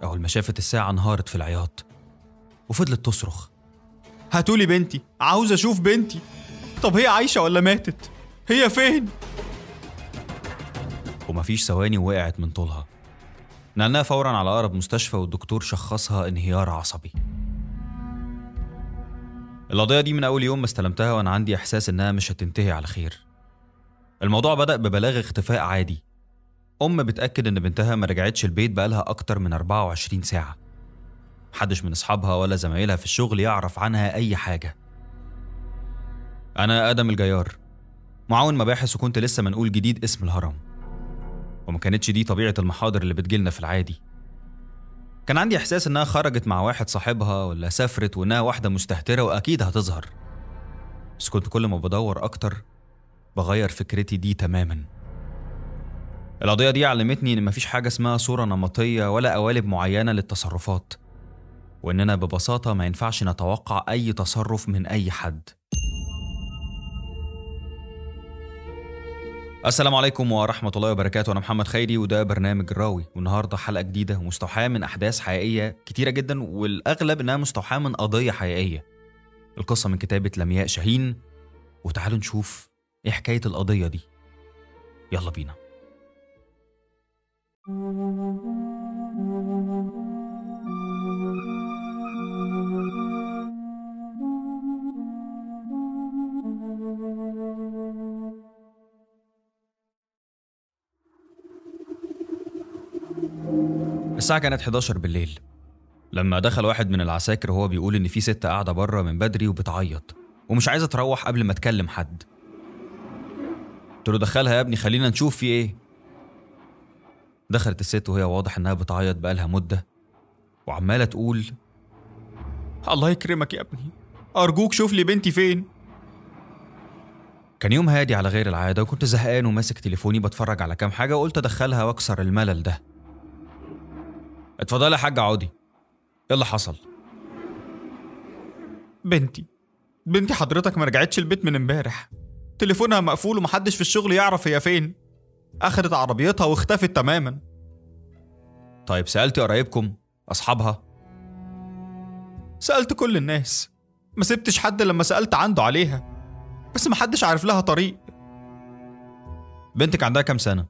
أول ما شافت الساعة انهارت في العياط وفضلت تصرخ هاتولي بنتي عاوز اشوف بنتي طب هي عايشة ولا ماتت هي فين ومفيش ثواني وقعت من طولها نقلناها فورا على أقرب مستشفى والدكتور شخصها انهيار عصبي القضية دي من أول يوم ما استلمتها وأنا عندي إحساس إنها مش هتنتهي على خير الموضوع بدأ ببلاغ اختفاء عادي أم بتأكد إن بنتها ما رجعتش البيت بقالها أكتر من 24 ساعة محدش من أصحابها ولا زمايلها في الشغل يعرف عنها أي حاجة أنا آدم الجيار معاون مباحث وكنت لسه منقول جديد اسم الهرم وما كانتش دي طبيعة المحاضر اللي بتجيلنا في العادي كان عندي إحساس إنها خرجت مع واحد صاحبها ولا سافرت وإنها واحدة مستهترة وأكيد هتظهر بس كنت كل ما بدور أكتر بغير فكرتي دي تماما القضية دي علمتني إن مفيش حاجة اسمها صورة نمطية ولا قوالب معينة للتصرفات وإننا ببساطة ما ينفعش نتوقع أي تصرف من أي حد السلام عليكم ورحمة الله وبركاته أنا محمد خيري وده برنامج الراوي والنهاردة حلقة جديدة ومستوحاة من أحداث حقيقية كتيرة جدا والأغلب إنها مستوحاة من قضية حقيقية القصة من كتابة لمياء شاهين وتعالوا نشوف إيه حكاية القضية دي يلا بينا الساعة كانت 11 بالليل لما دخل واحد من العساكر وهو بيقول إن في ست قاعدة بره من بدري وبتعيط ومش عايزة تروح قبل ما تكلم حد قلت له دخلها يا ابني خلينا نشوف في ايه دخلت الست وهي واضح انها بتعيط بقالها مدة وعمالة تقول الله يكرمك يا ابني ارجوك شوف لي بنتي فين كان يوم هادي على غير العادة وكنت زهقان وماسك تليفوني بتفرج على كام حاجة وقلت أدخلها وأكسر الملل ده اتفضلي يا حاجة عودي ايه اللي حصل؟ بنتي بنتي حضرتك ما رجعتش البيت من امبارح تليفونها مقفول ومحدش في الشغل يعرف هي فين اخدت عربيتها واختفت تماما طيب سألتي قرايبكم أصحابها سألت كل الناس ما سبتش حد لما سألت عنده عليها بس محدش عارف لها طريق بنتك عندها كام سنة؟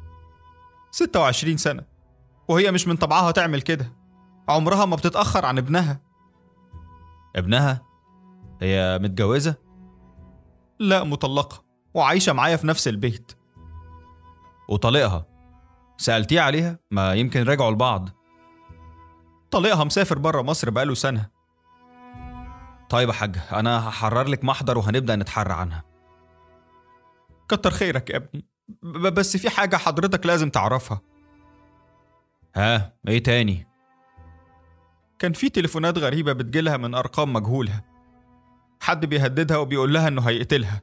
26 سنة وهي مش من طبعها تعمل كده عمرها ما بتتأخر عن ابنها ابنها؟ هي متجوزة؟ لا مطلقة وعايشة معايا في نفس البيت وطليقها سألتيه عليها؟ ما يمكن رجعوا لبعض طليقها مسافر بره مصر بقاله سنة طيب يا حاج أنا هحرر لك محضر وهنبدأ نتحرى عنها كتر خيرك يا ابني ب- بس في حاجة حضرتك لازم تعرفها ها ايه تاني؟ كان في تليفونات غريبة بتجيلها من أرقام مجهولة حد بيهددها وبيقول لها إنه هيقتلها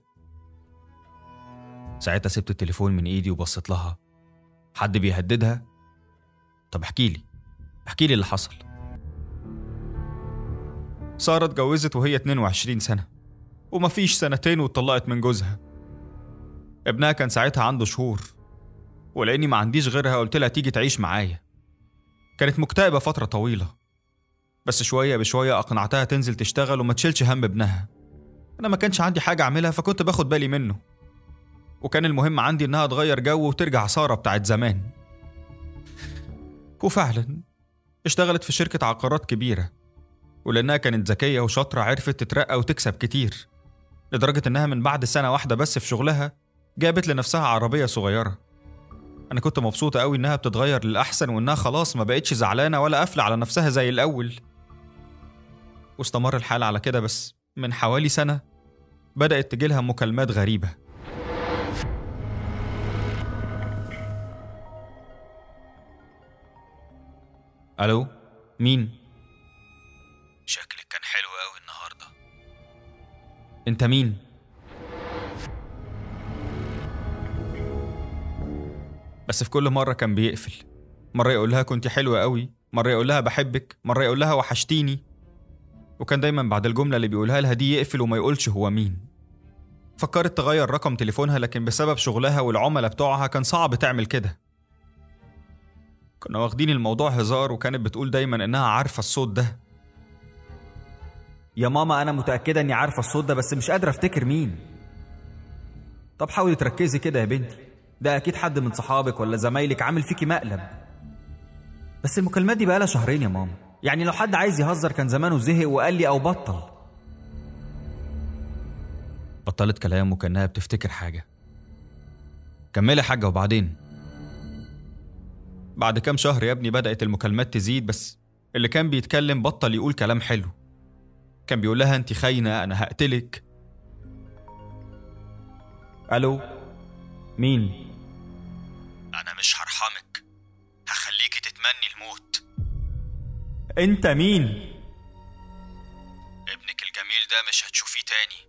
ساعتها سبت التليفون من ايدي وبصيت لها حد بيهددها طب احكي لي احكي لي اللي حصل سارة اتجوزت وهي 22 سنة ومفيش سنتين واتطلقت من جوزها ابنها كان ساعتها عنده شهور ولأني ما عنديش غيرها قلت لها تيجي تعيش معايا كانت مكتئبة فترة طويلة بس شوية بشوية أقنعتها تنزل تشتغل وما تشيلش هم ابنها أنا ما كانش عندي حاجة أعملها فكنت باخد بالي منه وكان المهم عندي إنها تغير جو وترجع سارة بتاعت زمان وفعلا اشتغلت في شركة عقارات كبيرة ولأنها كانت ذكية وشاطرة عرفت تترقى وتكسب كتير لدرجة إنها من بعد سنة واحدة بس في شغلها جابت لنفسها عربية صغيرة أنا كنت مبسوطة أوي إنها بتتغير للأحسن وإنها خلاص ما بقتش زعلانة ولا قافلة على نفسها زي الأول واستمر الحال على كده بس من حوالي سنة بدأت تجيلها مكالمات غريبة الو مين شكلك كان حلو قوي النهارده انت مين بس في كل مرة كان بيقفل مرة يقول لها كنت حلوة قوي مرة يقول لها بحبك مرة يقول لها وحشتيني وكان دايما بعد الجملة اللي بيقولها لها دي يقفل وما يقولش هو مين فكرت تغير رقم تليفونها لكن بسبب شغلها والعملاء بتوعها كان صعب تعمل كده كنا واخدين الموضوع هزار وكانت بتقول دايما إنها عارفة الصوت ده يا ماما أنا متأكدة إني عارفة الصوت ده بس مش قادرة أفتكر مين طب حاولي تركزي كده يا بنتي ده أكيد حد من صحابك ولا زمايلك عامل فيكي مقلب بس المكالمات دي بقالها شهرين يا ماما يعني لو حد عايز يهزر كان زمانه زهق وقال لي أو بطل بطلت كلام وكأنها بتفتكر حاجة كملي يا حاجة وبعدين بعد كام شهر يا ابني بدأت المكالمات تزيد بس اللي كان بيتكلم بطل يقول كلام حلو كان بيقول لها انت خاينة انا هقتلك ألو مين انا مش هرحمك هخليكي تتمني الموت أنت مين ابنك الجميل ده مش هتشوفيه تاني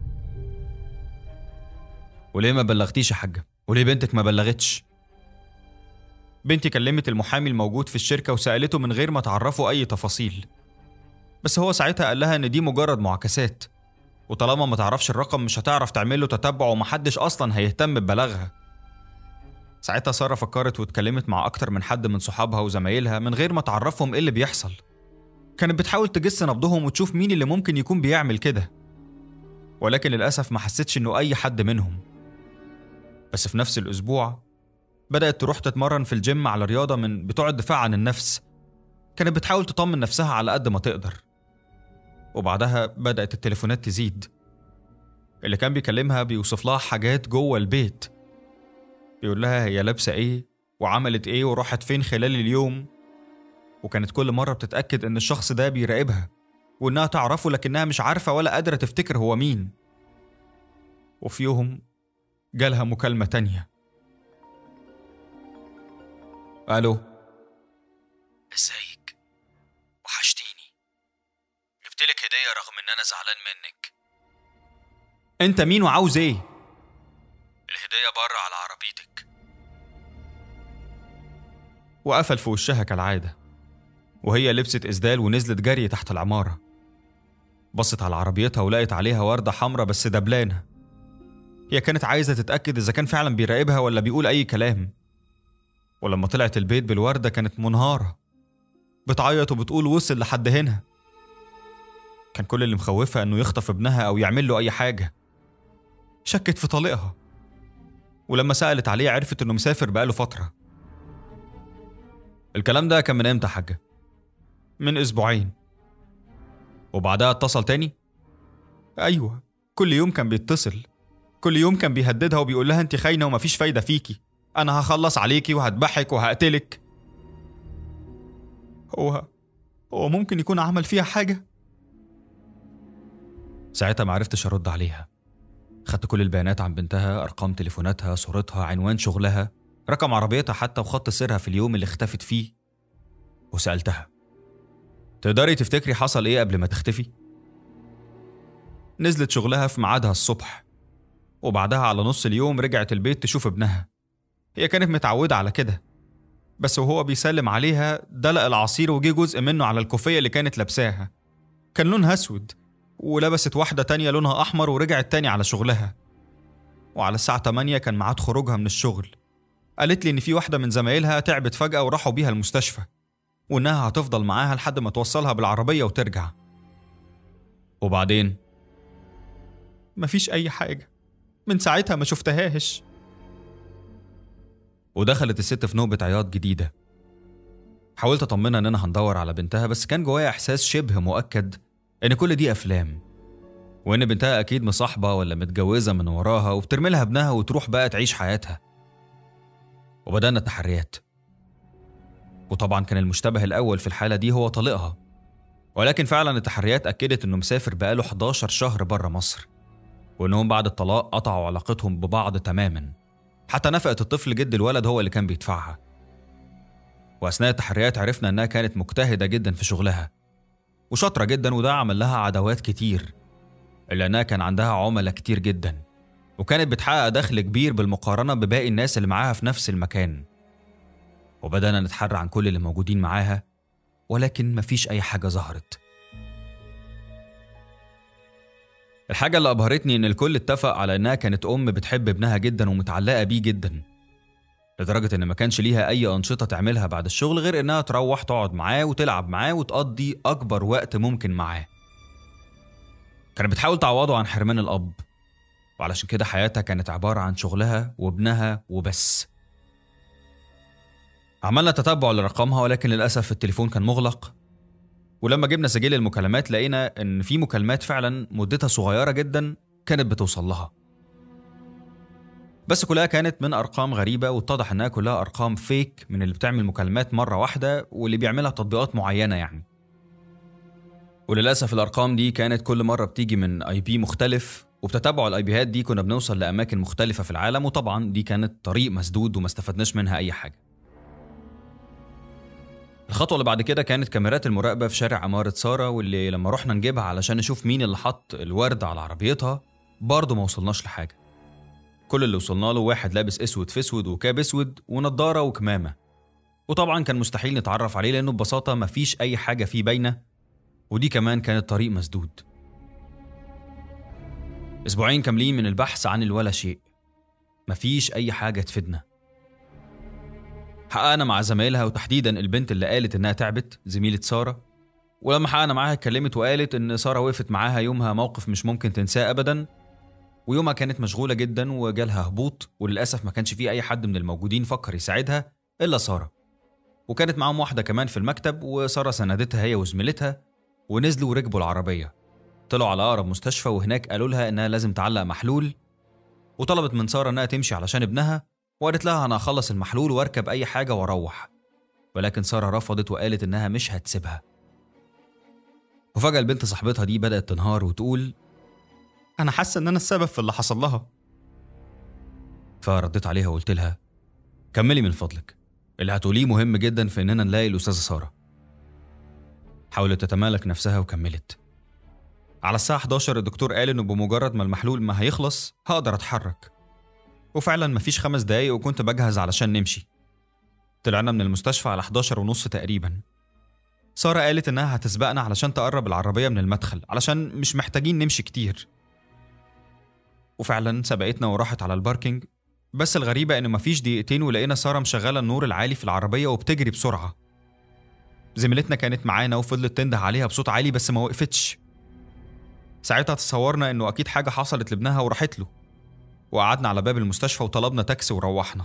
وليه ما بلغتيش يا حاجة وليه بنتك ما بلغتش بنتي كلمت المحامي الموجود في الشركة وسألته من غير ما تعرفه أي تفاصيل بس هو ساعتها قال لها إن دي مجرد معاكسات وطالما ما تعرفش الرقم مش هتعرف تعمل له تتبع ومحدش أصلا هيهتم ببلاغها ساعتها سارة فكرت واتكلمت مع أكتر من حد من صحابها وزمايلها من غير ما تعرفهم إيه اللي بيحصل كانت بتحاول تجس نبضهم وتشوف مين اللي ممكن يكون بيعمل كده ولكن للأسف ما حسيتش إنه أي حد منهم بس في نفس الأسبوع بدأت تروح تتمرن في الجيم على رياضة من بتوع الدفاع عن النفس كانت بتحاول تطمن نفسها على قد ما تقدر وبعدها بدأت التليفونات تزيد اللي كان بيكلمها بيوصف لها حاجات جوه البيت بيقول لها هي لابسة ايه وعملت ايه وراحت فين خلال اليوم وكانت كل مرة بتتأكد ان الشخص ده بيراقبها وانها تعرفه لكنها مش عارفة ولا قادرة تفتكر هو مين وفي يوم جالها مكالمة تانية ألو ازيك وحشتيني جبتلك هدية رغم ان انا زعلان منك أنت مين وعاوز إيه؟ الهدية بره على عربيتك وقفل في وشها كالعادة وهي لبست إسدال ونزلت جري تحت العمارة بصت على عربيتها ولقت عليها وردة حمراء بس دبلانة هي كانت عايزة تتأكد إذا كان فعلا بيراقبها ولا بيقول أي كلام ولما طلعت البيت بالوردة كانت منهارة بتعيط وبتقول وصل لحد هنا كان كل اللي مخوفها إنه يخطف ابنها أو يعمل له أي حاجة شكت في طليقها ولما سألت عليه عرفت إنه مسافر بقاله فترة الكلام ده كان من امتى يا حاجة؟ من أسبوعين وبعدها اتصل تاني؟ أيوة كل يوم كان بيتصل كل يوم كان بيهددها وبيقول لها انت خاينة ومفيش فايدة فيكي أنا هخلص عليكي وهذبحك وهقتلك هو هو ممكن يكون عمل فيها حاجة؟ ساعتها معرفتش أرد عليها خدت كل البيانات عن بنتها أرقام تليفوناتها صورتها عنوان شغلها رقم عربيتها حتى وخط سيرها في اليوم اللي اختفت فيه وسألتها تقدري تفتكري حصل ايه قبل ما تختفي؟ نزلت شغلها في ميعادها الصبح وبعدها على نص اليوم رجعت البيت تشوف ابنها هي كانت متعودة على كده بس وهو بيسلم عليها دلق العصير وجه جزء منه على الكوفية اللي كانت لابساها كان لونها أسود ولبست واحدة تانية لونها أحمر ورجعت تاني على شغلها وعلى الساعة 8 كان ميعاد خروجها من الشغل قالت لي إن في واحدة من زمايلها تعبت فجأة وراحوا بيها المستشفى وإنها هتفضل معاها لحد ما توصلها بالعربية وترجع وبعدين مفيش أي حاجة من ساعتها ما شفتهاش ودخلت الست في نوبة عياط جديدة حاولت أطمنها إننا هندور على بنتها بس كان جوايا إحساس شبه مؤكد إن كل دي أفلام وإن بنتها أكيد مصاحبة ولا متجوزة من وراها وبترمي لها ابنها وتروح بقى تعيش حياتها وبدأنا التحريات وطبعا كان المشتبه الأول في الحالة دي هو طليقها ولكن فعلا التحريات أكدت إنه مسافر بقاله 11 شهر بره مصر وإنهم بعد الطلاق قطعوا علاقتهم ببعض تماما حتى نفقة الطفل جد الولد هو اللي كان بيدفعها وأثناء التحريات عرفنا إنها كانت مجتهدة جدا في شغلها وشاطرة جدا وده عمل لها عداوات كتير إلا إنها كان عندها عملاء كتير جدا وكانت بتحقق دخل كبير بالمقارنة بباقي الناس اللي معاها في نفس المكان وبدأنا نتحرى عن كل اللي موجودين معاها ولكن مفيش أي حاجة ظهرت الحاجة اللي أبهرتني إن الكل اتفق على إنها كانت أم بتحب ابنها جدا ومتعلقة بيه جدا لدرجة إن ما كانش ليها أي أنشطة تعملها بعد الشغل غير إنها تروح تقعد معاه وتلعب معاه وتقضي أكبر وقت ممكن معاه كانت بتحاول تعوضه عن حرمان الأب وعلشان كده حياتها كانت عبارة عن شغلها وابنها وبس عملنا تتبع لرقمها ولكن للأسف التليفون كان مغلق ولما جبنا سجل المكالمات لقينا إن في مكالمات فعلا مدتها صغيرة جدا كانت بتوصل لها بس كلها كانت من أرقام غريبة واتضح إنها كلها أرقام فيك من اللي بتعمل مكالمات مرة واحدة واللي بيعملها تطبيقات معينة يعني وللأسف الأرقام دي كانت كل مرة بتيجي من اي بي مختلف وبتتبع الاي بيهات دي كنا بنوصل لأماكن مختلفة في العالم وطبعا دي كانت طريق مسدود وما استفدناش منها أي حاجة الخطوة اللي بعد كده كانت كاميرات المراقبة في شارع عمارة سارة واللي لما رحنا نجيبها علشان نشوف مين اللي حط الورد على عربيتها برضه ما وصلناش لحاجة كل اللي وصلنا له واحد لابس اسود في اسود وكاب اسود ونضارة وكمامة وطبعا كان مستحيل نتعرف عليه لأنه ببساطة مفيش أي حاجة فيه باينة ودي كمان كانت طريق مسدود أسبوعين كاملين من البحث عن الولا شيء مفيش أي حاجة تفيدنا حققنا مع زمايلها وتحديدا البنت اللي قالت إنها تعبت زميلة سارة ولما حققنا معاها اتكلمت وقالت إن سارة وقفت معاها يومها موقف مش ممكن تنساه أبدا ويومها كانت مشغولة جدا وجالها هبوط وللأسف ما كانش فيه أي حد من الموجودين فكر يساعدها إلا سارة وكانت معاهم واحدة كمان في المكتب وسارة سندتها هي وزميلتها ونزلوا وركبوا العربية طلعوا على أقرب مستشفى وهناك قالوا لها إنها لازم تعلق محلول وطلبت من سارة إنها تمشي علشان ابنها وقالت لها أنا هخلص المحلول وأركب أي حاجة وأروح ولكن سارة رفضت وقالت إنها مش هتسيبها وفجأة البنت صاحبتها دي بدأت تنهار وتقول أنا حاسة إن أنا السبب في اللي حصل لها فرديت عليها وقلت لها كملي من فضلك اللي هتقوليه مهم جدا في إننا نلاقي الأستاذة سارة حاولت تتمالك نفسها وكملت على الساعة 11 الدكتور قال إنه بمجرد ما المحلول ما هيخلص هقدر أتحرك وفعلا مفيش خمس دقايق وكنت بجهز علشان نمشي طلعنا من المستشفى على 11 ونص تقريبا سارة قالت إنها هتسبقنا علشان تقرب العربية من المدخل علشان مش محتاجين نمشي كتير وفعلا سبقتنا وراحت على الباركينج بس الغريبة إنه مفيش دقيقتين ولقينا سارة مشغلة النور العالي في العربية وبتجري بسرعة زميلتنا كانت معانا وفضلت تنده عليها بصوت عالي بس ما وقفتش ساعتها تصورنا إنه أكيد حاجة حصلت لابنها وراحت له وقعدنا على باب المستشفى وطلبنا تاكسي وروحنا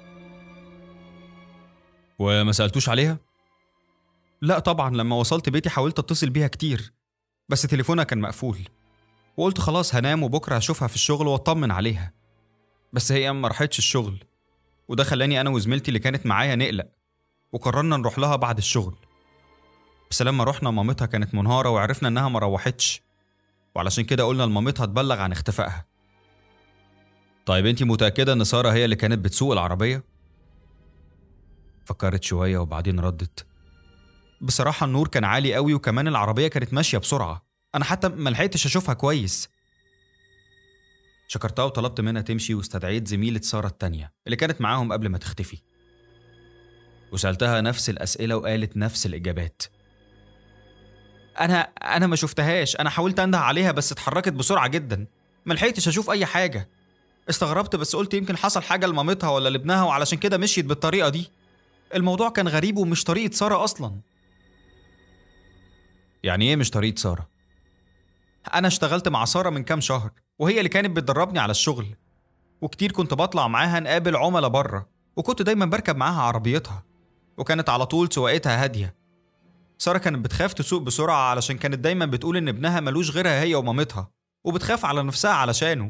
وما سألتوش عليها؟ لا طبعا لما وصلت بيتي حاولت اتصل بيها كتير بس تليفونها كان مقفول وقلت خلاص هنام وبكره هشوفها في الشغل واطمن عليها بس هي ما راحتش الشغل وده خلاني انا وزميلتي اللي كانت معايا نقلق وقررنا نروح لها بعد الشغل بس لما رحنا مامتها كانت منهارة وعرفنا انها ما روحتش وعلشان كده قلنا لمامتها تبلغ عن اختفائها طيب انتي متأكدة ان سارة هي اللي كانت بتسوق العربية؟ فكرت شوية وبعدين ردت بصراحة النور كان عالي قوي وكمان العربية كانت ماشية بسرعة أنا حتى ما لحقتش أشوفها كويس شكرتها وطلبت منها تمشي واستدعيت زميلة سارة التانية اللي كانت معاهم قبل ما تختفي وسألتها نفس الأسئلة وقالت نفس الإجابات أنا أنا ما شفتهاش أنا حاولت أنده عليها بس اتحركت بسرعة جدا ما لحقتش أشوف أي حاجة استغربت بس قلت يمكن حصل حاجة لمامتها ولا لابنها وعلشان كده مشيت بالطريقة دي الموضوع كان غريب ومش طريقة سارة أصلا يعني إيه مش طريقة سارة؟ أنا اشتغلت مع سارة من كام شهر وهي اللي كانت بتدربني على الشغل وكتير كنت بطلع معاها نقابل عملاء بره وكنت دايما بركب معاها عربيتها وكانت على طول سواقتها هادية سارة كانت بتخاف تسوق بسرعة علشان كانت دايما بتقول إن ابنها ملوش غيرها هي ومامتها وبتخاف على نفسها علشانه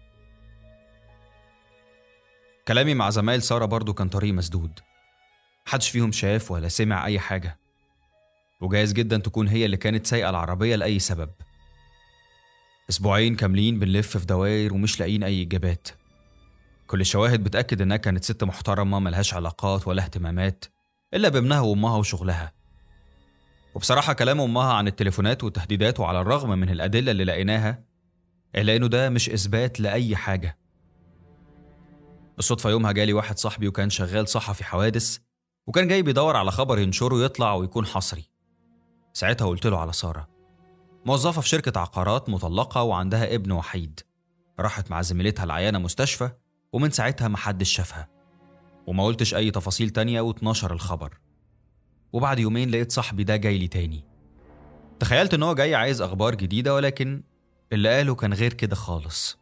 كلامي مع زمايل سارة برضو كان طريق مسدود محدش فيهم شاف ولا سمع أي حاجة وجايز جدا تكون هي اللي كانت سايقة العربية لأي سبب أسبوعين كاملين بنلف في دواير ومش لاقيين أي إجابات كل الشواهد بتأكد إنها كانت ست محترمة ملهاش علاقات ولا اهتمامات إلا بابنها وأمها وشغلها وبصراحة كلام أمها عن التليفونات والتهديدات وعلى الرغم من الأدلة اللي لقيناها إلا إنه ده مش إثبات لأي حاجة بالصدفة يومها جالي واحد صاحبي وكان شغال صحفي حوادث وكان جاي بيدور على خبر ينشره يطلع ويكون حصري ساعتها قلت له على سارة موظفة في شركة عقارات مطلقة وعندها ابن وحيد راحت مع زميلتها العيانة مستشفى ومن ساعتها محدش شافها وما قلتش أي تفاصيل تانية واتنشر الخبر وبعد يومين لقيت صاحبي ده جاي لي تاني تخيلت إن هو جاي عايز أخبار جديدة ولكن اللي قاله كان غير كده خالص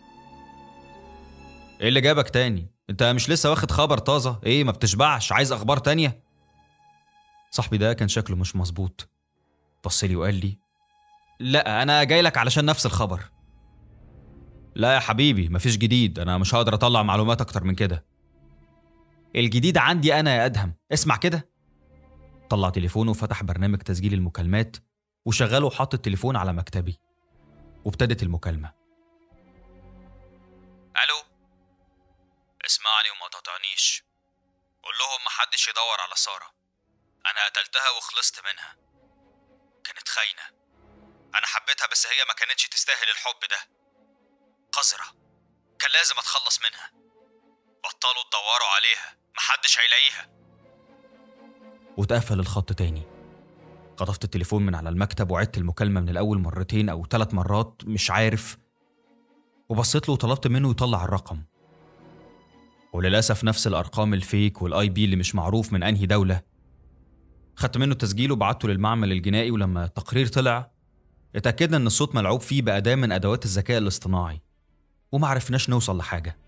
ايه اللي جابك تاني انت مش لسه واخد خبر طازه ايه ما بتشبعش عايز اخبار تانية صاحبي ده كان شكله مش مظبوط بصلي وقال لي لا انا جاي لك علشان نفس الخبر لا يا حبيبي مفيش جديد انا مش هقدر اطلع معلومات اكتر من كده الجديد عندي انا يا ادهم اسمع كده طلع تليفونه وفتح برنامج تسجيل المكالمات وشغله وحط التليفون على مكتبي وابتدت المكالمة الو اسمعني وما تقطعنيش قول لهم محدش يدور على سارة انا قتلتها وخلصت منها كانت خاينة انا حبيتها بس هي ما كانتش تستاهل الحب ده قذرة كان لازم اتخلص منها بطلوا تدوروا عليها محدش هيلاقيها واتقفل الخط تاني خطفت التليفون من على المكتب وعدت المكالمة من الأول مرتين أو ثلاث مرات مش عارف وبصيت له وطلبت منه يطلع الرقم وللأسف نفس الأرقام الفيك والآي بي اللي مش معروف من أنهي دولة خدت منه التسجيل وبعته للمعمل الجنائي ولما التقرير طلع اتأكدنا إن الصوت ملعوب فيه بأداة من أدوات الذكاء الاصطناعي وما عرفناش نوصل لحاجة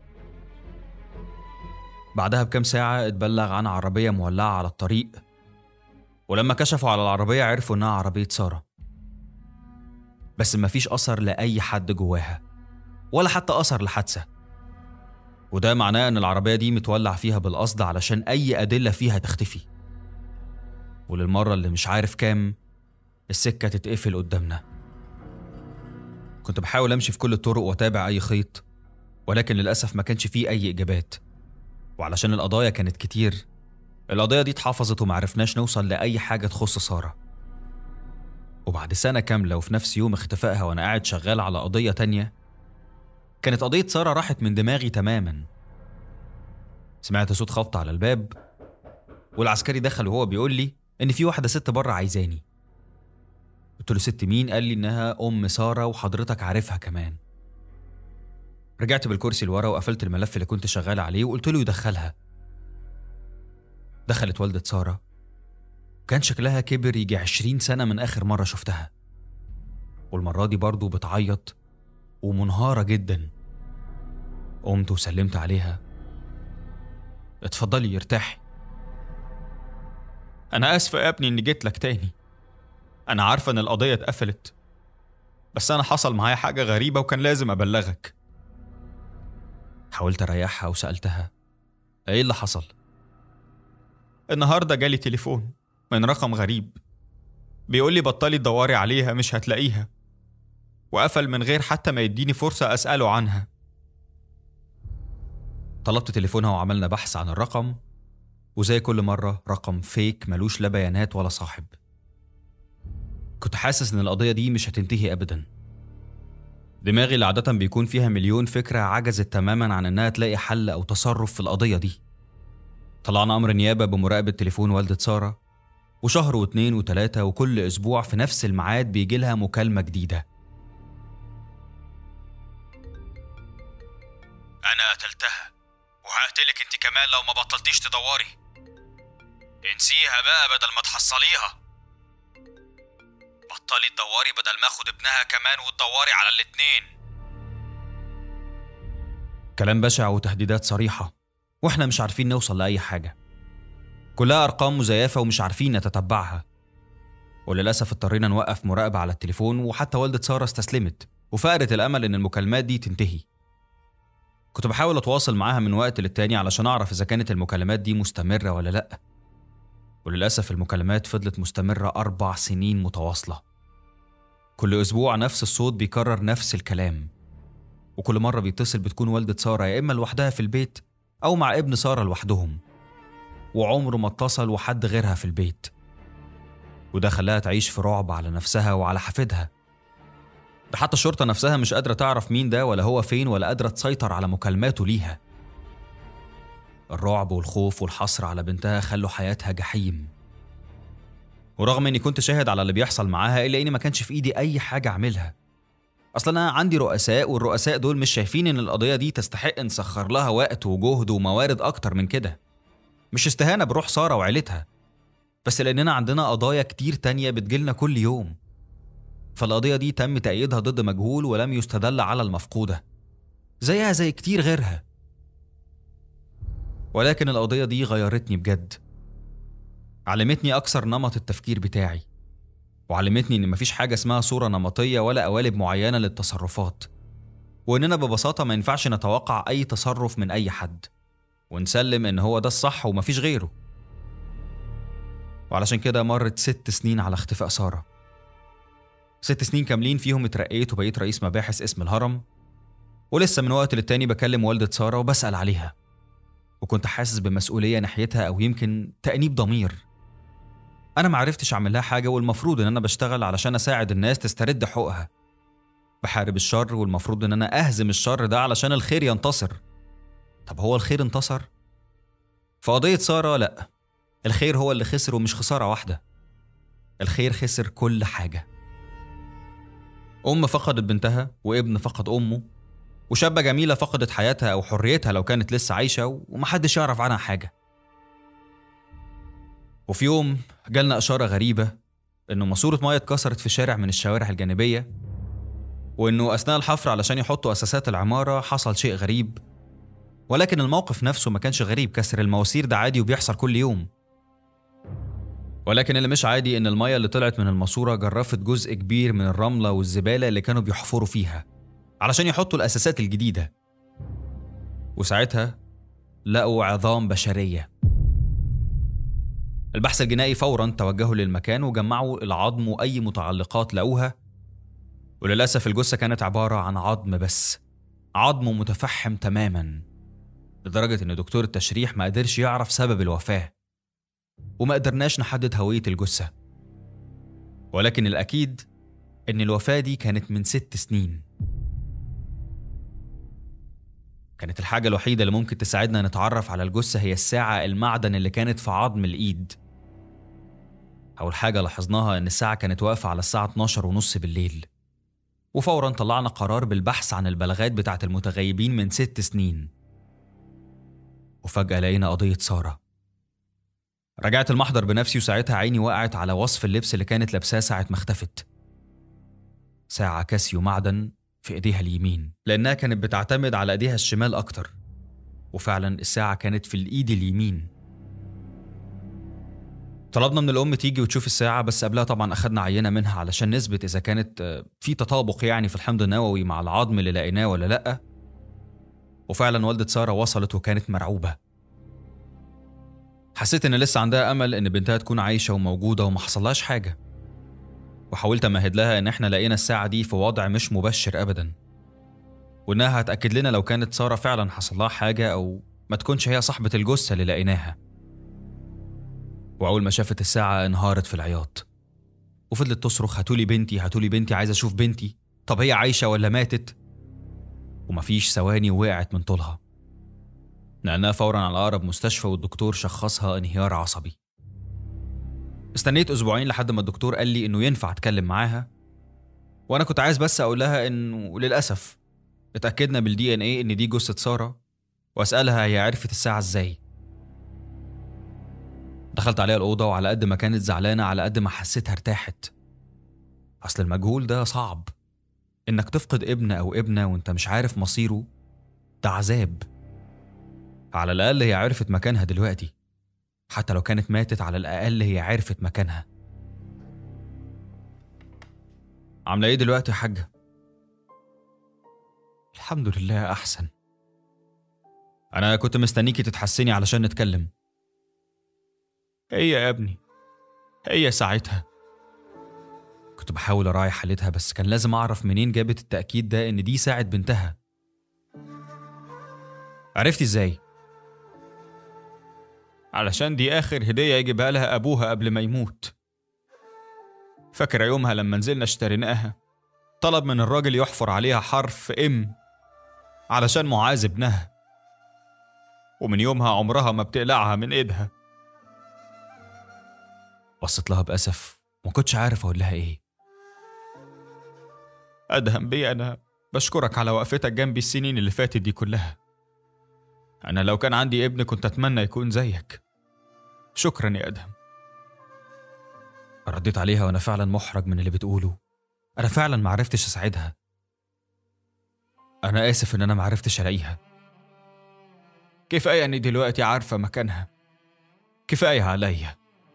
بعدها بكام ساعة اتبلغ عن عربية مولعة على الطريق ولما كشفوا على العربية عرفوا إنها عربية سارة بس مفيش أثر لأي حد جواها ولا حتى أثر لحادثة وده معناه إن العربية دي متولع فيها بالقصد علشان أي أدلة فيها تختفي وللمرة اللي مش عارف كام السكة تتقفل قدامنا كنت بحاول أمشي في كل الطرق وأتابع أي خيط ولكن للأسف ما كانش فيه أي إجابات وعلشان القضايا كانت كتير القضية دي اتحفظت ومعرفناش نوصل لأي حاجة تخص سارة وبعد سنة كاملة وفي نفس يوم اختفائها وأنا قاعد شغال على قضية تانية كانت قضية سارة راحت من دماغي تماما سمعت صوت خبط على الباب والعسكري دخل وهو بيقول لي إن في واحدة ست بره عايزاني قلت له ست مين قال لي إنها أم سارة وحضرتك عارفها كمان رجعت بالكرسي لورا وقفلت الملف اللي كنت شغال عليه وقلت له يدخلها دخلت والدة سارة كان شكلها كبر يجي عشرين سنة من آخر مرة شفتها والمرة دي برضه بتعيط ومنهارة جدا قمت وسلمت عليها اتفضلي ارتاحي أنا آسفة يا ابني إني جيت لك تاني أنا عارفة إن القضية اتقفلت بس أنا حصل معايا حاجة غريبة وكان لازم أبلغك حاولت أريحها وسألتها إيه اللي حصل؟ النهاردة جالي تليفون من رقم غريب بيقول لي بطلي تدوري عليها مش هتلاقيها وقفل من غير حتى ما يديني فرصة أسأله عنها طلبت تليفونها وعملنا بحث عن الرقم وزي كل مرة رقم فيك ملوش لا بيانات ولا صاحب كنت حاسس إن القضية دي مش هتنتهي أبدا دماغي اللي عادة بيكون فيها مليون فكرة عجزت تماما عن إنها تلاقي حل أو تصرف في القضية دي طلعنا أمر نيابة بمراقبة تليفون والدة سارة وشهر واتنين وتلاتة وكل أسبوع في نفس الميعاد بيجي لها مكالمة جديدة انا قتلتها وهقتلك انت كمان لو ما بطلتيش تدوري انسيها بقى بدل ما تحصليها بطلي تدوري بدل ما اخد ابنها كمان وتدوري على الاتنين كلام بشع وتهديدات صريحة واحنا مش عارفين نوصل لأي حاجة كلها أرقام مزيفة ومش عارفين نتتبعها وللأسف اضطرينا نوقف مراقبة على التليفون وحتى والدة سارة استسلمت وفقدت الأمل إن المكالمات دي تنتهي كنت بحاول أتواصل معاها من وقت للتاني علشان أعرف إذا كانت المكالمات دي مستمرة ولا لأ وللأسف المكالمات فضلت مستمرة أربع سنين متواصلة كل أسبوع نفس الصوت بيكرر نفس الكلام وكل مرة بيتصل بتكون والدة سارة يا إما لوحدها في البيت أو مع ابن سارة لوحدهم وعمره ما اتصل وحد غيرها في البيت وده خلاها تعيش في رعب على نفسها وعلى حفيدها ده حتى الشرطة نفسها مش قادرة تعرف مين ده ولا هو فين ولا قادرة تسيطر على مكالماته ليها الرعب والخوف والحصر على بنتها خلوا حياتها جحيم ورغم اني كنت شاهد على اللي بيحصل معاها الا اني ما كانش في ايدي اي حاجة اعملها اصل انا عندي رؤساء والرؤساء دول مش شايفين ان القضيه دي تستحق نسخر لها وقت وجهد وموارد اكتر من كده مش استهانه بروح ساره وعيلتها بس لاننا عندنا قضايا كتير تانية بتجيلنا كل يوم فالقضيه دي تم تأييدها ضد مجهول ولم يستدل على المفقوده زيها زي كتير غيرها ولكن القضيه دي غيرتني بجد علمتني اكثر نمط التفكير بتاعي وعلمتني ان مفيش حاجه اسمها صوره نمطيه ولا قوالب معينه للتصرفات واننا ببساطه ما ينفعش نتوقع اي تصرف من اي حد ونسلم ان هو ده الصح ومفيش غيره وعلشان كده مرت ست سنين على اختفاء ساره ست سنين كاملين فيهم اترقيت وبقيت رئيس مباحث اسم الهرم ولسه من وقت للتاني بكلم والدة سارة وبسأل عليها وكنت حاسس بمسؤولية ناحيتها أو يمكن تأنيب ضمير أنا معرفتش أعمل لها حاجة والمفروض إن أنا بشتغل علشان أساعد الناس تسترد حقوقها بحارب الشر والمفروض إن أنا أهزم الشر ده علشان الخير ينتصر طب هو الخير انتصر؟ في قضية سارة لأ الخير هو اللي خسر ومش خسارة واحدة الخير خسر كل حاجة أم فقدت بنتها وابن فقد أمه وشابة جميلة فقدت حياتها أو حريتها لو كانت لسه عايشة ومحدش يعرف عنها حاجة وفي يوم جالنا إشارة غريبة إنه ماسورة مية اتكسرت في شارع من الشوارع الجانبية وإنه أثناء الحفر علشان يحطوا أساسات العمارة حصل شيء غريب ولكن الموقف نفسه ما كانش غريب كسر المواسير ده عادي وبيحصل كل يوم ولكن اللي مش عادي إن المية اللي طلعت من الماسورة جرفت جزء كبير من الرملة والزبالة اللي كانوا بيحفروا فيها علشان يحطوا الأساسات الجديدة وساعتها لقوا عظام بشرية البحث الجنائي فورا توجهوا للمكان وجمعوا العظم وأي متعلقات لقوها وللأسف الجثة كانت عبارة عن عظم بس عظم متفحم تماما لدرجة إن دكتور التشريح ما قدرش يعرف سبب الوفاة وما قدرناش نحدد هوية الجثة ولكن الأكيد إن الوفاة دي كانت من ست سنين كانت الحاجة الوحيدة اللي ممكن تساعدنا نتعرف على الجثة هي الساعة المعدن اللي كانت في عظم الإيد أول حاجة لاحظناها إن الساعة كانت واقفة على الساعة 12 ونص بالليل وفورا طلعنا قرار بالبحث عن البلاغات بتاعت المتغيبين من ست سنين وفجأة لقينا قضية سارة رجعت المحضر بنفسي وساعتها عيني وقعت على وصف اللبس اللي كانت لابساه ساعة ما اختفت ساعة كاسيو معدن في ايديها اليمين لانها كانت بتعتمد على ايديها الشمال اكتر وفعلا الساعة كانت في الايد اليمين طلبنا من الام تيجي وتشوف الساعة بس قبلها طبعا اخدنا عينة منها علشان نثبت اذا كانت آه، في تطابق يعني في الحمض النووي مع العظم اللي لقيناه ولا لا وفعلا والدة سارة وصلت وكانت مرعوبة حسيت ان لسه عندها امل ان بنتها تكون عايشة وموجودة وما حصلهاش حاجة وحاولت امهد لها ان احنا لقينا الساعة دي في وضع مش مبشر ابدا وانها هتأكد لنا لو كانت سارة فعلا حصل لها حاجة او ما تكونش هي صاحبة الجثة اللي لقيناها وأول ما شافت الساعة انهارت في العياط وفضلت تصرخ هاتولي بنتي هاتولي بنتي عايزة أشوف بنتي طب هي عايشة ولا ماتت ومفيش ثواني وقعت من طولها نقلناها فورا على أقرب مستشفى والدكتور شخصها انهيار عصبي استنيت أسبوعين لحد ما الدكتور قال لي إنه ينفع أتكلم معاها وأنا كنت عايز بس أقول لها إنه للأسف اتأكدنا بالدي إن إيه إن دي جثة سارة وأسألها هي عرفت الساعة إزاي دخلت عليها الأوضة وعلى قد ما كانت زعلانة على قد ما حسيتها ارتاحت أصل المجهول ده صعب إنك تفقد ابن أو ابنة وإنت مش عارف مصيره ده عذاب على الأقل هي عرفت مكانها دلوقتي حتى لو كانت ماتت على الأقل هي عرفت مكانها عاملة إيه دلوقتي يا حاجة؟ الحمد لله أحسن أنا كنت مستنيكي تتحسني علشان نتكلم هي يا ابني هي ساعتها كنت بحاول أراعي حالتها بس كان لازم أعرف منين جابت التأكيد ده إن دي ساعة بنتها عرفتي إزاي؟ علشان دي آخر هدية يجيبها لها أبوها قبل ما يموت فاكرة يومها لما نزلنا اشتريناها طلب من الراجل يحفر عليها حرف إم علشان معاذ ابنها ومن يومها عمرها ما بتقلعها من إيدها بصيت لها بأسف وما كنتش عارف أقول لها إيه أدهم بيه أنا بشكرك على وقفتك جنبي السنين اللي فاتت دي كلها أنا لو كان عندي ابن كنت أتمنى يكون زيك شكرا يا أدهم رديت عليها وأنا فعلا محرج من اللي بتقوله أنا فعلا معرفتش أساعدها أنا آسف إن أنا معرفتش ألاقيها كفاية إني دلوقتي عارفة مكانها كفاية عليا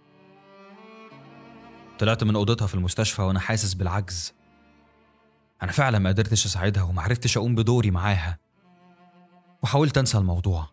طلعت من أوضتها في المستشفى وأنا حاسس بالعجز أنا فعلا ما قدرتش أساعدها ومعرفتش أقوم بدوري معاها وحاولت أنسى الموضوع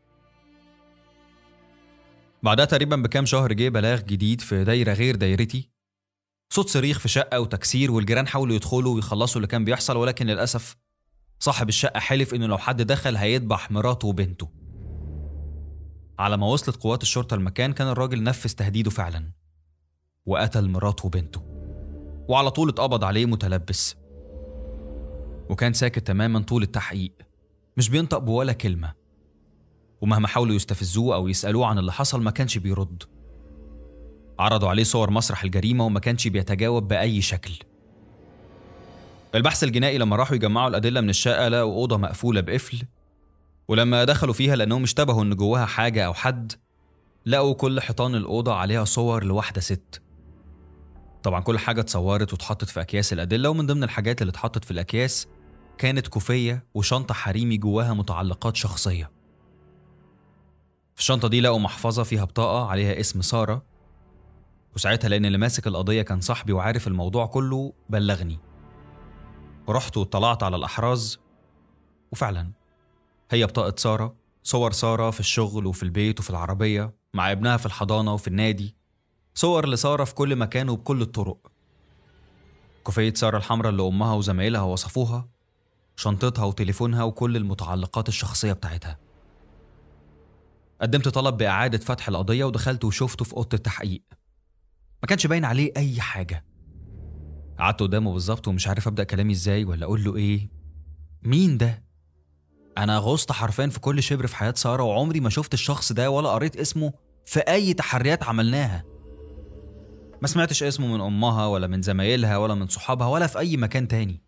بعدها تقريبا بكام شهر جه بلاغ جديد في دايرة غير دايرتي صوت صريخ في شقة وتكسير والجيران حاولوا يدخلوا ويخلصوا اللي كان بيحصل ولكن للأسف صاحب الشقة حلف إنه لو حد دخل هيذبح مراته وبنته على ما وصلت قوات الشرطة المكان كان الراجل نفذ تهديده فعلا وقتل مراته وبنته وعلى طول اتقبض عليه متلبس وكان ساكت تماما طول التحقيق مش بينطق بولا كلمة ومهما حاولوا يستفزوه أو يسألوه عن اللي حصل ما كانش بيرد عرضوا عليه صور مسرح الجريمة وما كانش بيتجاوب بأي شكل البحث الجنائي لما راحوا يجمعوا الأدلة من الشقة لقوا أوضة مقفولة بقفل ولما دخلوا فيها لأنهم اشتبهوا إن جواها حاجة أو حد لقوا كل حيطان الأوضة عليها صور لواحدة ست طبعا كل حاجة اتصورت واتحطت في أكياس الأدلة ومن ضمن الحاجات اللي اتحطت في الأكياس كانت كوفية وشنطة حريمي جواها متعلقات شخصية في الشنطة دي لقوا محفظة فيها بطاقة عليها اسم سارة وساعتها لأن اللي ماسك القضية كان صاحبي وعارف الموضوع كله بلغني ورحت وطلعت على الأحراز وفعلا هي بطاقة سارة صور سارة في الشغل وفي البيت وفي العربية مع ابنها في الحضانة وفي النادي صور لسارة في كل مكان وبكل الطرق كوفية سارة الحمراء اللي أمها وزمايلها وصفوها شنطتها وتليفونها وكل المتعلقات الشخصية بتاعتها قدمت طلب بإعادة فتح القضية ودخلت وشفته في أوضة التحقيق ما كانش باين عليه أي حاجة قعدت قدامه بالظبط ومش عارف أبدأ كلامي إزاي ولا أقول له إيه مين ده؟ أنا غصت حرفيا في كل شبر في حياة سارة وعمري ما شفت الشخص ده ولا قريت اسمه في أي تحريات عملناها ما سمعتش اسمه من أمها ولا من زمايلها ولا من صحابها ولا في أي مكان تاني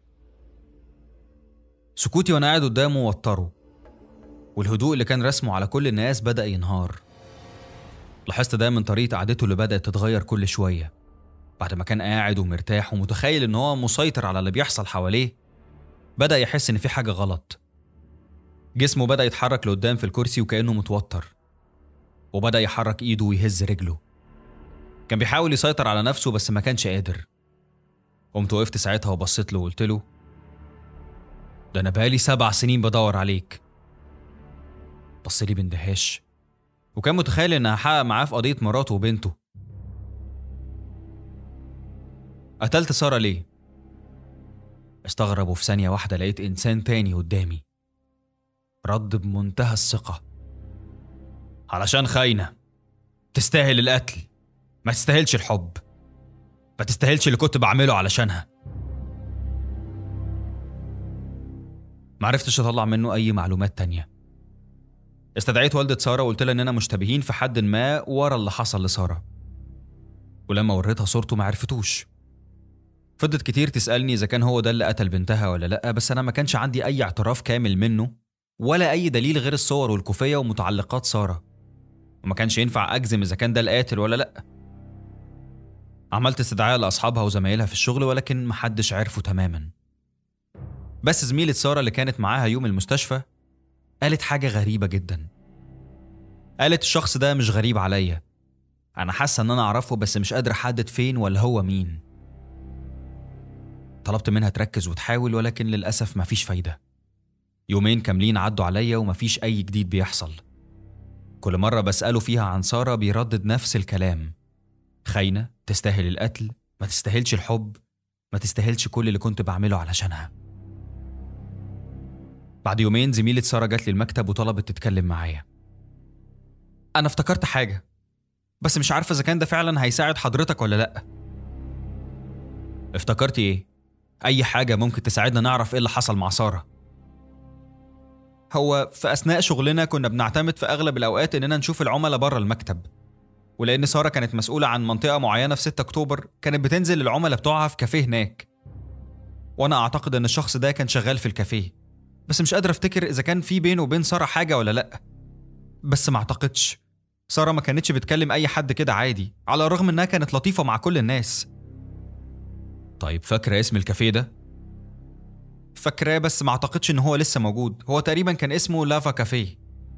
سكوتي وأنا قاعد قدامه وتره والهدوء اللي كان رسمه على كل الناس بدأ ينهار لاحظت ده من طريقة قعدته اللي بدأت تتغير كل شوية بعد ما كان قاعد ومرتاح ومتخيل إن هو مسيطر على اللي بيحصل حواليه بدأ يحس إن في حاجة غلط جسمه بدأ يتحرك لقدام في الكرسي وكأنه متوتر وبدأ يحرك إيده ويهز رجله كان بيحاول يسيطر على نفسه بس ما كانش قادر قمت وقفت ساعتها وبصيت له وقلت له ده أنا بقالي سبع سنين بدور عليك بص لي باندهاش وكان متخيل إن هحقق معاه في قضية مراته وبنته قتلت سارة ليه؟ استغرب وفي ثانية واحدة لقيت إنسان تاني قدامي رد بمنتهى الثقة علشان خاينة تستاهل القتل ما تستاهلش الحب ما تستاهلش اللي كنت بعمله علشانها معرفتش اطلع منه اي معلومات تانية استدعيت والدة سارة وقلت لها اننا مشتبهين في حد ما ورا اللي حصل لسارة ولما وريتها صورته ما عرفتوش فضلت كتير تسألني إذا كان هو ده اللي قتل بنتها ولا لأ بس أنا ما كانش عندي أي اعتراف كامل منه ولا أي دليل غير الصور والكوفية ومتعلقات سارة وما كانش ينفع أجزم إذا كان ده القاتل ولا لأ عملت استدعاء لأصحابها وزمايلها في الشغل ولكن محدش عرفه تماما بس زميلة سارة اللي كانت معاها يوم المستشفى قالت حاجة غريبة جدا قالت الشخص ده مش غريب عليا أنا حاسة إن أنا أعرفه بس مش قادر أحدد فين ولا هو مين طلبت منها تركز وتحاول ولكن للأسف مفيش فايدة يومين كاملين عدوا عليا ومفيش أي جديد بيحصل كل مرة بسأله فيها عن سارة بيردد نفس الكلام خاينة تستاهل القتل ما تستاهلش الحب ما تستاهلش كل اللي كنت بعمله علشانها بعد يومين زميلة سارة جات لي المكتب وطلبت تتكلم معايا أنا افتكرت حاجة بس مش عارفة إذا كان ده فعلا هيساعد حضرتك ولا لأ افتكرتي إيه؟ أي حاجة ممكن تساعدنا نعرف إيه اللي حصل مع سارة هو في أثناء شغلنا كنا بنعتمد في أغلب الأوقات إننا نشوف العملاء بره المكتب ولأن سارة كانت مسؤولة عن منطقة معينة في 6 أكتوبر كانت بتنزل العملاء بتوعها في كافيه هناك وانا اعتقد ان الشخص ده كان شغال في الكافيه بس مش قادر افتكر اذا كان في بينه وبين ساره حاجه ولا لا بس ما اعتقدش ساره ما كانتش بتكلم اي حد كده عادي على الرغم انها كانت لطيفه مع كل الناس طيب فاكره اسم الكافيه ده فاكراه بس ما اعتقدش ان هو لسه موجود هو تقريبا كان اسمه لافا كافيه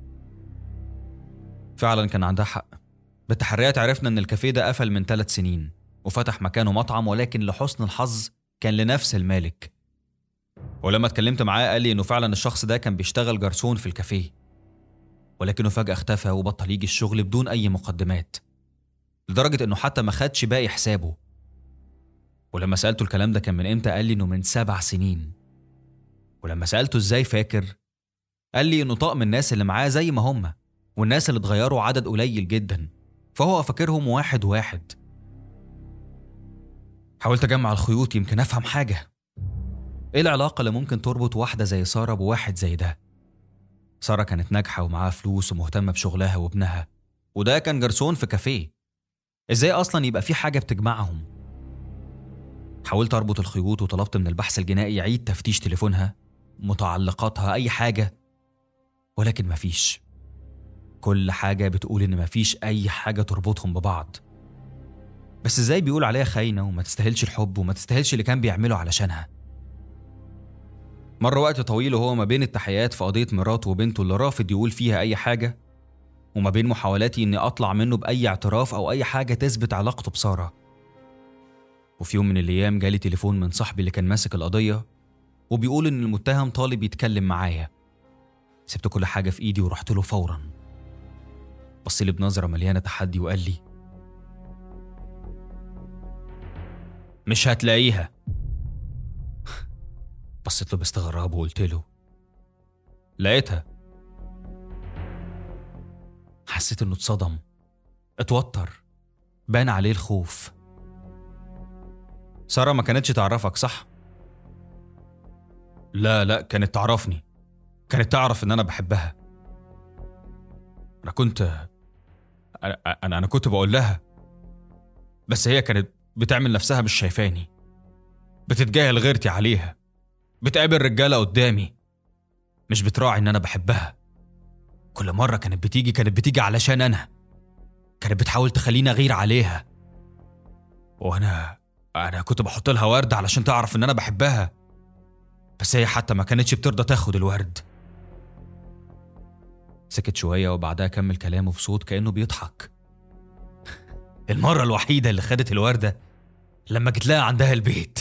فعلا كان عندها حق بالتحريات عرفنا ان الكافيه ده قفل من ثلاث سنين وفتح مكانه مطعم ولكن لحسن الحظ كان لنفس المالك ولما اتكلمت معاه قال لي انه فعلا الشخص ده كان بيشتغل جرسون في الكافيه ولكنه فجأة اختفى وبطل يجي الشغل بدون أي مقدمات لدرجة إنه حتى ما خدش باقي حسابه ولما سألته الكلام ده كان من إمتى قال لي إنه من سبع سنين ولما سألته إزاي فاكر قال لي إنه طقم الناس اللي معاه زي ما هم والناس اللي اتغيروا عدد قليل جدا فهو فاكرهم واحد واحد حاولت أجمع الخيوط يمكن أفهم حاجة إيه العلاقة اللي ممكن تربط واحدة زي سارة بواحد زي ده سارة كانت ناجحة ومعاها فلوس ومهتمة بشغلها وابنها وده كان جرسون في كافيه ازاي اصلا يبقى في حاجة بتجمعهم حاولت اربط الخيوط وطلبت من البحث الجنائي يعيد تفتيش تليفونها متعلقاتها اي حاجة ولكن مفيش كل حاجة بتقول ان مفيش اي حاجة تربطهم ببعض بس ازاي بيقول عليها خاينة وما تستاهلش الحب وما تستاهلش اللي كان بيعمله علشانها مر وقت طويل وهو ما بين التحيات في قضية مراته وبنته اللي رافض يقول فيها أي حاجة وما بين محاولاتي إني أطلع منه بأي اعتراف أو أي حاجة تثبت علاقته بسارة وفي يوم من الأيام جالي تليفون من صاحبي اللي كان ماسك القضية وبيقول إن المتهم طالب يتكلم معايا سبت كل حاجة في إيدي ورحت له فورا بص لي بنظرة مليانة تحدي وقال لي مش هتلاقيها بصيت له باستغراب وقلت له لقيتها حسيت انه اتصدم اتوتر بان عليه الخوف سارة ما كانتش تعرفك صح؟ لا لا كانت تعرفني كانت تعرف ان انا بحبها انا كنت انا انا, أنا كنت بقول لها بس هي كانت بتعمل نفسها مش شايفاني بتتجاهل غيرتي عليها بتقابل رجاله قدامي مش بتراعي ان انا بحبها كل مره كانت بتيجي كانت بتيجي علشان انا كانت بتحاول تخليني اغير عليها وانا انا كنت بحط لها ورد علشان تعرف ان انا بحبها بس هي حتى ما كانتش بترضى تاخد الورد سكت شويه وبعدها كمل كلامه بصوت كانه بيضحك المره الوحيده اللي خدت الورده لما جيت لها عندها البيت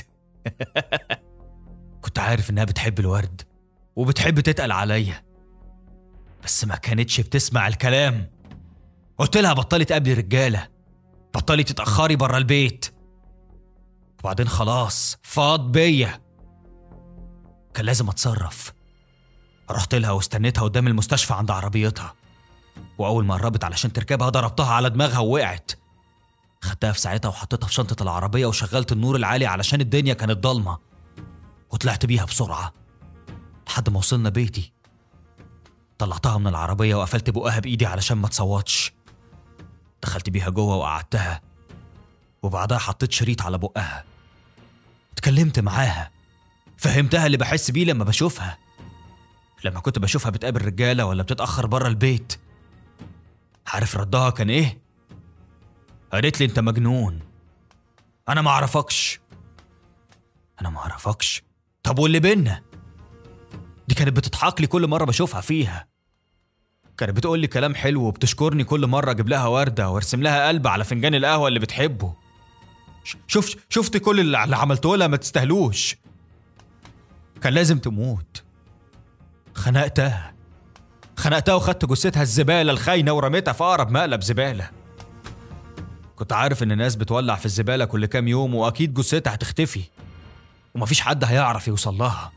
كنت عارف انها بتحب الورد وبتحب تتقل عليا بس ما كانتش بتسمع الكلام قلت لها بطلي تقابلي رجاله بطلي تتاخري بره البيت وبعدين خلاص فاض بيا كان لازم اتصرف رحت لها واستنيتها قدام المستشفى عند عربيتها واول ما قربت علشان تركبها ضربتها على دماغها ووقعت خدتها في ساعتها وحطيتها في شنطه العربيه وشغلت النور العالي علشان الدنيا كانت ضلمه وطلعت بيها بسرعة لحد ما وصلنا بيتي طلعتها من العربية وقفلت بقها بإيدي علشان ما تصوتش دخلت بيها جوه وقعدتها وبعدها حطيت شريط على بقها اتكلمت معاها فهمتها اللي بحس بيه لما بشوفها لما كنت بشوفها بتقابل رجالة ولا بتتأخر بره البيت عارف ردها كان ايه؟ قالت لي انت مجنون انا ما اعرفكش انا ما اعرفكش طب واللي بينا دي كانت بتضحك لي كل مره بشوفها فيها كانت بتقول لي كلام حلو وبتشكرني كل مره اجيب لها ورده وارسم لها قلب على فنجان القهوه اللي بتحبه شوف شفت كل اللي عملته لها ما تستاهلوش كان لازم تموت خنقتها خنقتها وخدت جثتها الزباله الخاينه ورميتها في اقرب مقلب زباله كنت عارف ان الناس بتولع في الزباله كل كام يوم واكيد جثتها هتختفي ومفيش حد هيعرف يوصل لها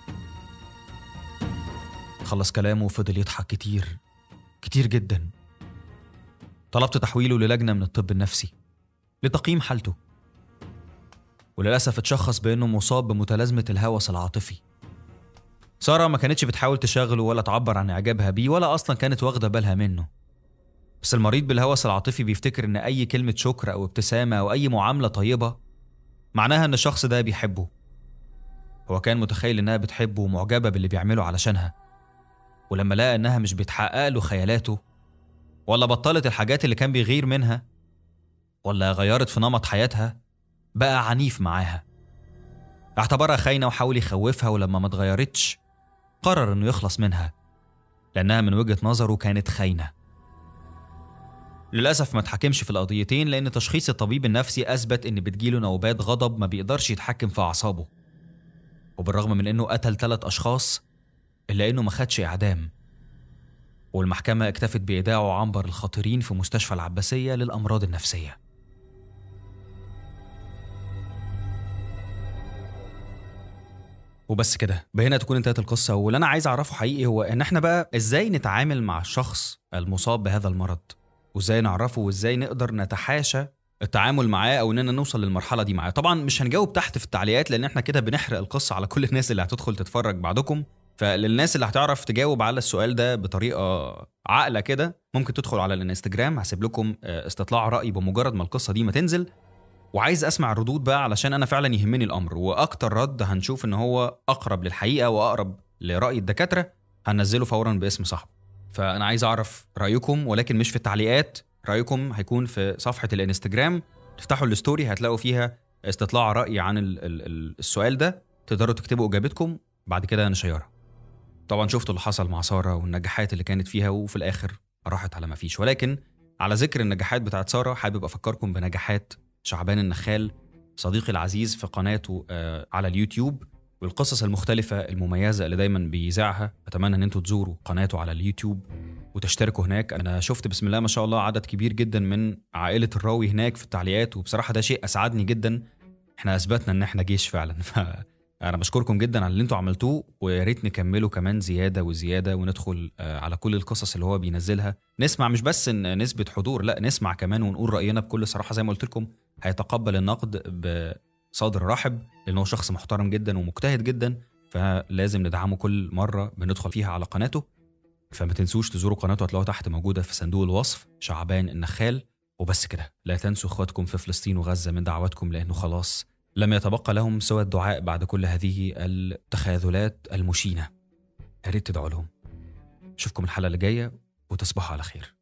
خلص كلامه وفضل يضحك كتير كتير جدا طلبت تحويله للجنة من الطب النفسي لتقييم حالته وللأسف اتشخص بأنه مصاب بمتلازمة الهوس العاطفي سارة ما كانتش بتحاول تشاغله ولا تعبر عن إعجابها بيه ولا أصلا كانت واخدة بالها منه بس المريض بالهوس العاطفي بيفتكر إن أي كلمة شكر أو ابتسامة أو أي معاملة طيبة معناها إن الشخص ده بيحبه هو كان متخيل إنها بتحبه ومعجبة باللي بيعمله علشانها ولما لقى إنها مش بتحقق له خيالاته ولا بطلت الحاجات اللي كان بيغير منها ولا غيرت في نمط حياتها بقى عنيف معاها اعتبرها خاينة وحاول يخوفها ولما ما اتغيرتش قرر انه يخلص منها لانها من وجهة نظره كانت خاينة للأسف ما اتحكمش في القضيتين لأن تشخيص الطبيب النفسي أثبت إن بتجيله نوبات غضب ما بيقدرش يتحكم في أعصابه وبالرغم من إنه قتل ثلاث أشخاص إلا إنه ما خدش إعدام والمحكمة اكتفت بإيداعه عنبر الخاطرين في مستشفى العباسية للأمراض النفسية وبس كده بهنا تكون انتهت القصة واللي أنا عايز أعرفه حقيقي هو إن إحنا بقى إزاي نتعامل مع الشخص المصاب بهذا المرض وإزاي نعرفه وإزاي نقدر نتحاشى التعامل معاه او اننا نوصل للمرحله دي معاه طبعا مش هنجاوب تحت في التعليقات لان احنا كده بنحرق القصه على كل الناس اللي هتدخل تتفرج بعدكم فللناس اللي هتعرف تجاوب على السؤال ده بطريقه عاقله كده ممكن تدخل على الانستجرام هسيب لكم آه، استطلاع راي بمجرد ما القصه دي ما تنزل وعايز اسمع الردود بقى علشان انا فعلا يهمني الامر واكتر رد هنشوف ان هو اقرب للحقيقه واقرب لراي الدكاتره هننزله فورا باسم صاحبه فانا عايز اعرف رايكم ولكن مش في التعليقات رايكم هيكون في صفحه الانستجرام تفتحوا الستوري هتلاقوا فيها استطلاع راي عن ال- ال- ال- السؤال ده تقدروا تكتبوا اجابتكم بعد كده نشيرها طبعا شفتوا اللي حصل مع ساره والنجاحات اللي كانت فيها وفي الاخر راحت على ما فيش ولكن على ذكر النجاحات بتاعت ساره حابب افكركم بنجاحات شعبان النخال صديقي العزيز في قناته آه، على اليوتيوب والقصص المختلفة المميزة اللي دايما بيذاعها أتمنى إن أنتوا تزوروا قناته على اليوتيوب وتشتركوا هناك أنا شفت بسم الله ما شاء الله عدد كبير جدا من عائلة الراوي هناك في التعليقات وبصراحة ده شيء أسعدني جدا احنا أثبتنا إن احنا جيش فعلا فأنا بشكركم جدا على اللي انتوا عملتوه ويا ريت نكمله كمان زيادة وزيادة وندخل آه، على كل القصص اللي هو بينزلها نسمع مش بس إن نسبة حضور لا نسمع كمان ونقول رأينا بكل صراحة زي ما قلت لكم هيتقبل النقد بصدر رحب لأنه هو شخص محترم جدا ومجتهد جدا فلازم ندعمه كل مرة بندخل فيها على قناته فما تنسوش تزوروا قناته هتلاقوها تحت موجودة في صندوق الوصف شعبان النخال وبس كده لا تنسوا اخواتكم في فلسطين وغزة من دعواتكم لأنه خلاص لم يتبقى لهم سوى الدعاء بعد كل هذه التخاذلات المشينة يا ريت تدعوا لهم اشوفكم الحلقة اللي جاية وتصبحوا على خير